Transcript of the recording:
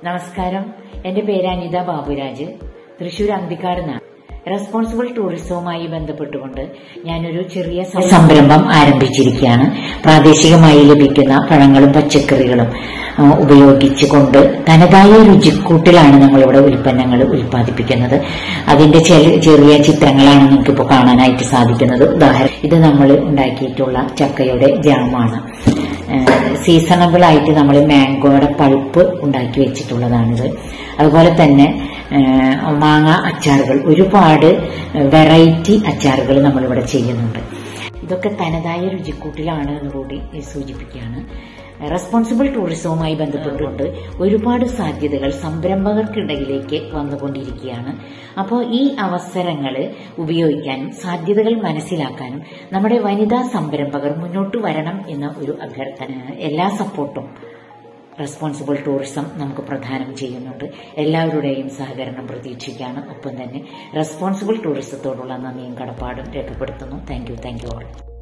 നമസ്കാരം എന്റെ പേര് അനിത ബാബുരാജ് തൃശൂർ അന്തിക്കാട് നിന്നാണ് റെസ്പോൺസിബിൾ ടൂറിസവുമായി ബന്ധപ്പെട്ടുകൊണ്ട് ഞാനൊരു ചെറിയ സംരംഭം ആരംഭിച്ചിരിക്കുകയാണ് പ്രാദേശികമായി ലഭിക്കുന്ന പഴങ്ങളും പച്ചക്കറികളും ആ, ഉപയോഗിച്ചുകൊണ്ട് തനതായ രുചിക്കൂട്ടിലാണ് നമ്മളിവിടെ ഉൽപ്പന്നങ്ങൾ ഉൽപ്പാദിപ്പിക്കുന്നത് അതിന്റെ ചെല- ചെറിയ ചിത്രങ്ങളാണ് നിങ്ങൾക്ക് ഇപ്പോൾ കാണാനായിട്ട് സാധിക്കുന്നത് ഉദാഹരണം ഇത് നമ്മൾ ഉണ്ടാക്കിയിട്ടുള്ള ചക്കയുടെ ജാമാണ് സീസണബിൾ ആയിട്ട് നമ്മൾ മാംഗോയുടെ പൾപ്പ് ഉണ്ടാക്കി വെച്ചിട്ടുള്ളതാണിത് അതുപോലെ തന്നെ ആ, മാങ്ങ അച്ചാറുകൾ ഒരുപാട് വെറൈറ്റി അച്ചാറുകൾ നമ്മളിവിടെ ചെയ്യുന്നുണ്ട് ഇതൊക്കെ തനതായ രുചിക്കൂട്ടിലാണ് എന്ന് കൂടി സൂചിപ്പിക്കുകയാണ് റെസ്പോൺസിബിൾ ടൂറിസവുമായി ബന്ധപ്പെട്ടുകൊണ്ട് ഒരുപാട് സാധ്യതകൾ സംരംഭകർക്കിടയിലേക്ക് വന്നുകൊണ്ടിരിക്കുകയാണ് അപ്പോൾ ഈ അവസരങ്ങൾ ഉപയോഗിക്കാനും സാധ്യതകൾ മനസ്സിലാക്കാനും നമ്മുടെ വനിതാ സംരംഭകർ മുന്നോട്ട് വരണം എന്ന ഒരു അഭ്യർത്ഥന എല്ലാ സപ്പോർട്ടും റെസ്പോൺസിബിൾ ടൂറിസം നമുക്ക് പ്രദാനം ചെയ്യുന്നുണ്ട് എല്ലാവരുടെയും സഹകരണം പ്രതീക്ഷിക്കുകയാണ് ഒപ്പം തന്നെ റെസ്പോൺസിബിൾ ടൂറിസത്തോടുള്ള നന്ദിയും കടപ്പാടും രേഖപ്പെടുത്തുന്നു thank you thank you all